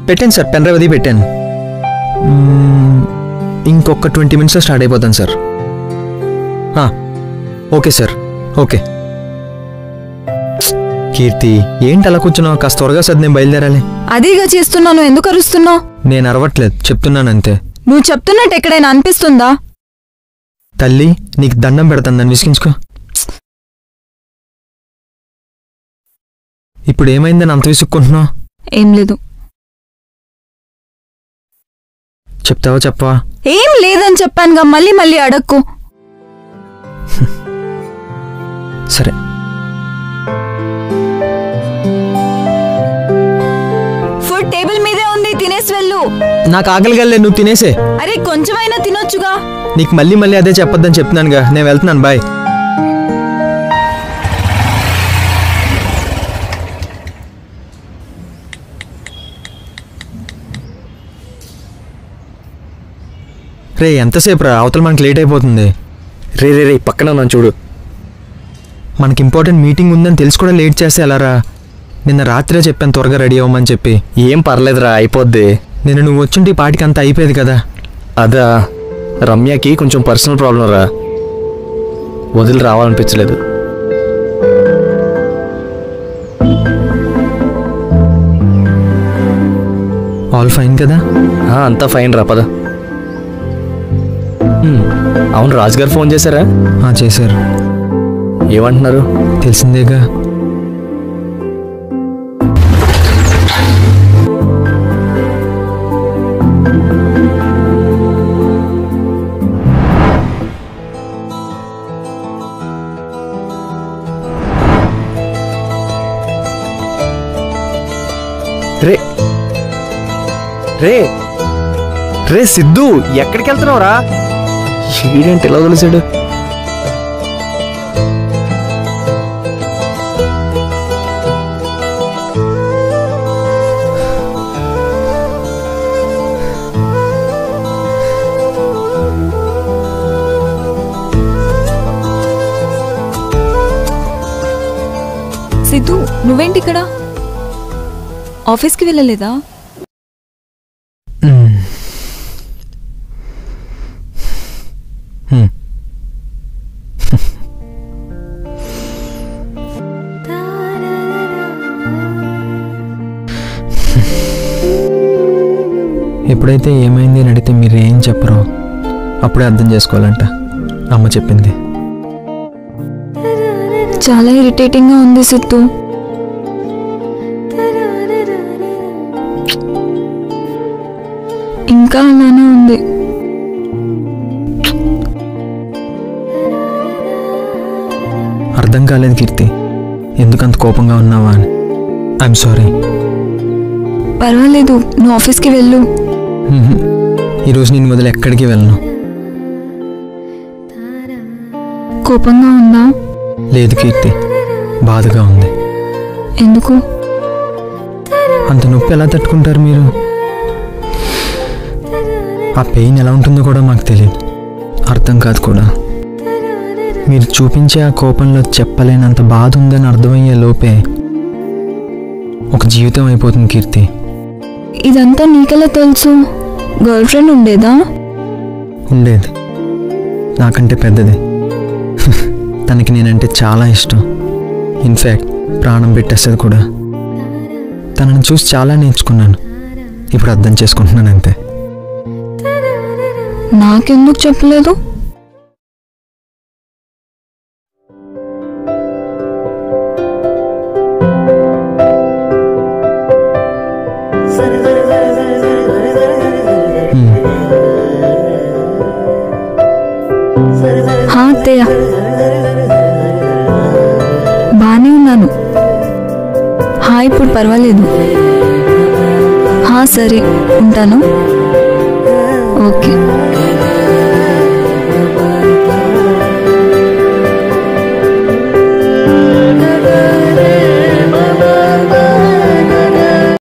పెట్టాను sir pen drive అది పెట్టాను మ్మ్, ఇంకొక ట్వంటీ మినిట్స్లో స్టార్ట్ అయిపోతాను సార్ ఆ, ఓకే సార్ ఓకే కీర్తి ఏంటి అలా కూర్చున్నావు కాస్త త్వరగా సార్ నేను బయలుదేరాలి అదేగా చేస్తున్నాను ఎందుకు అరుస్తున్నావు నేను అరవట్లేదు చెప్తున్నాను అంతే నువ్వు చెప్తున్నట్టు ఎక్కడైనా అనిపిస్తుందా తల్లి నీకు దండం పెడతాను నన్ను విసిగించుకో ఇప్పుడు ఏమైందని అంత విసుక్కుంటున్నావు ఏం లేదు చెప్తావా చెప్పవా ఏం లేదని చెప్పానుగా మళ్ళీ మళ్ళీ అడక్కు సరే ఫుడ్ టేబుల్ మీదే ఉంది తినేసి వెళ్ళు నాకు ఆకలిగా లేదు నువ్వు తినేసే అరే కొంచెమైనా తినొచ్చుగా నీకు మళ్ళీ మళ్ళీ అదే చెప్పొద్దని చెప్తున్నానుగా నేను వెళ్తున్నాను బాయ్ రే ఎంతసేపు రా అవతల మనకి లేట్ అయిపోతుంది రే రే రే పక్కన ఉన్నాను చూడు మనకి ఇంపార్టెంట్ మీటింగ్ ఉందని తెలిసి కూడా లేట్ చేస్తే ఎలా రా నిన్న రాత్రే చెప్పాను త్వరగా రెడీ అవ్వమని చెప్పి ఏం పర్లేదురా అయిపోద్ది నిన్న నువ్వు వచ్చుంటే ఈ పాటికి అంత అయిపోయేది కదా అదా రమ్యకి కొంచెం పర్సనల్ ప్రాబ్లం రా వదిలి రావాలనిపించలేదు ఆల్ ఫైన్ కదా ఆ, అంతా ఫైన్ రా పద హ్మ్, అవును రాజు గారు ఫోన్ చేశారా ఆ, చేశారు ఏమంటున్నారు తెలిసిందేగా రే రే రే సిద్ధు ఎక్కడికి వెళ్తున్నావు రా ఈడేంటి ఇలా వదిలేసాడు సిద్ధు నువ్వేంటి ఇక్కడ ఆఫీస్కి వెళ్ళలేదా మ్మ్. హ్మ్. ఎప్పుడైతే ఏమైంది అని అడిగితే మీరు ఏం చెప్పరో అప్పుడే అర్థం చేసుకోవాలంట అమ్మ చెప్పింది చాలా ఇరిటేటింగ్గా ఉంది సిద్ధు ఇంకా అలానే ఉంది అర్థం కాలేదు కీర్తి ఎందుకంత కోపంగా ఉన్నావా అని ఐఎమ్ సారీ పర్వాలేదు నువ్వు ఆఫీస్కి వెళ్ళు ఈరోజు నేను వదిలి ఎక్కడికి వెళ్ళను కోపంగా ఉందా లేదు కీర్తి బాధగా ఉంది ఎందుకు అంత నొప్పి ఎలా తట్టుకుంటారు మీరు ఆ పెయిన్ ఎలా ఉంటుందో కూడా మాకు తెలియదు అర్థం కాదు కూడా మీరు చూపించే ఆ కోపంలో చెప్పలేనంత బాధ ఉందని అర్థమయ్యే లోపే ఒక జీవితం అయిపోతుంది కీర్తి ఇదంతా నీకెలా తెలుసు గర్ల్ ఫ్రెండ్ ఉండేదా ఉండేది నాకంటే పెద్దది తనకి నేనంటే చాలా ఇష్టం ఇన్ఫ్యాక్ట్ ప్రాణం పెట్టేస్తుంది కూడా తనని చూసి చాలా నేర్చుకున్నాను ఇప్పుడు అర్థం చేసుకుంటున్నాను అంతే నాకెందుకు చెప్పలేదు హ్మ్. హా అత్తయ్య బానే ఉన్నాను హా ఇప్పుడు పర్వాలేదు హా సరే ఉంటాను ఓకే